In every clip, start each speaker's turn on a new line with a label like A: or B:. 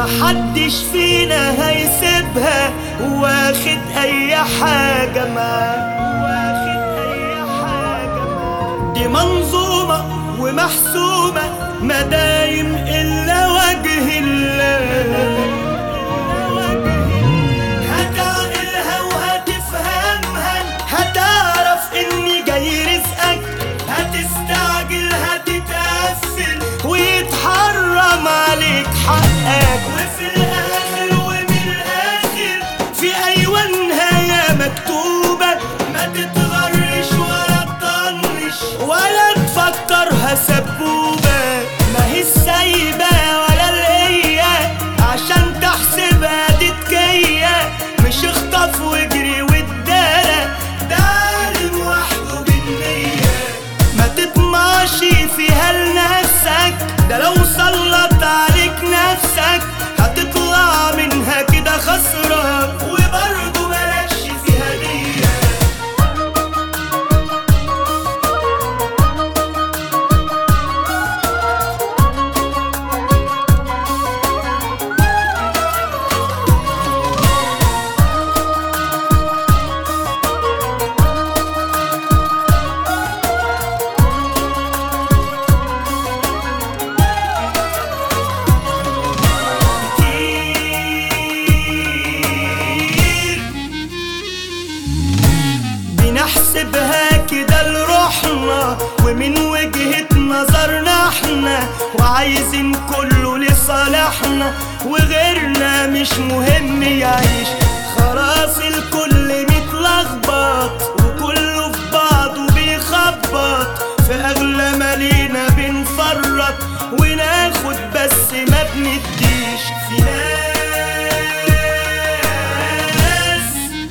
A: محدش فينا هيسيبها واخد اي حاجة معاه واخد اي حاجة معاه دي منظومة ومحسومة ما دايم الا وجه الله هتعقلها وهتفهمها هتعرف اني جاي رزقك هتستعجل هتتقفل ويتحرم عليك حقك وفي الاخر ومن الاخر في ايوه نهاية مكتوبة ما تتغرش ولا تطنش ولا تفكرها سبوبة ما هي السايبة ولا القية عشان تحسبها تتكية مش اخطف واجري وادارة ده عالم وحده بالنية ما تطمعش فيها لنفسك ده لو سلط عليك نفسك هتطلع منها كده خسران وبرضه مالكش فيها نية كتير بنحسبها كده لروحنا ومن وجهة نظرنا احنا وعايزين كله لصالحنا وغيرنا مش مهم يعيش خلاص الكل متلخبط وكله في بعضه بيخبط في اغلى مالينا بنفرط وناخد بس ما بنديش في ناس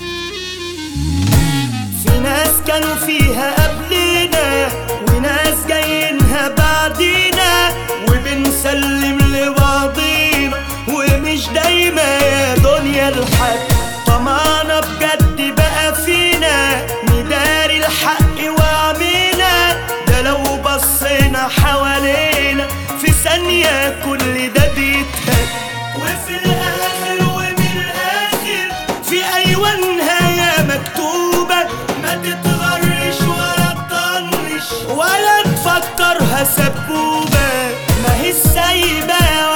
A: في ناس كانوا فيها قبلنا وناس جايينها بعدينا وبنسلم لبعضينا ومش دايما يا دنيا الحق طمعنا بجد بقى فينا نداري الحق وعمينا ده لو بصينا حوالينا في ثانية كل ده بيتهد وفي الآخر ومن الآخر في أيوة نهاية مكتوبة ما تتغرش ولا تطنش ولا تفكرها سبوبة ما هي السايبة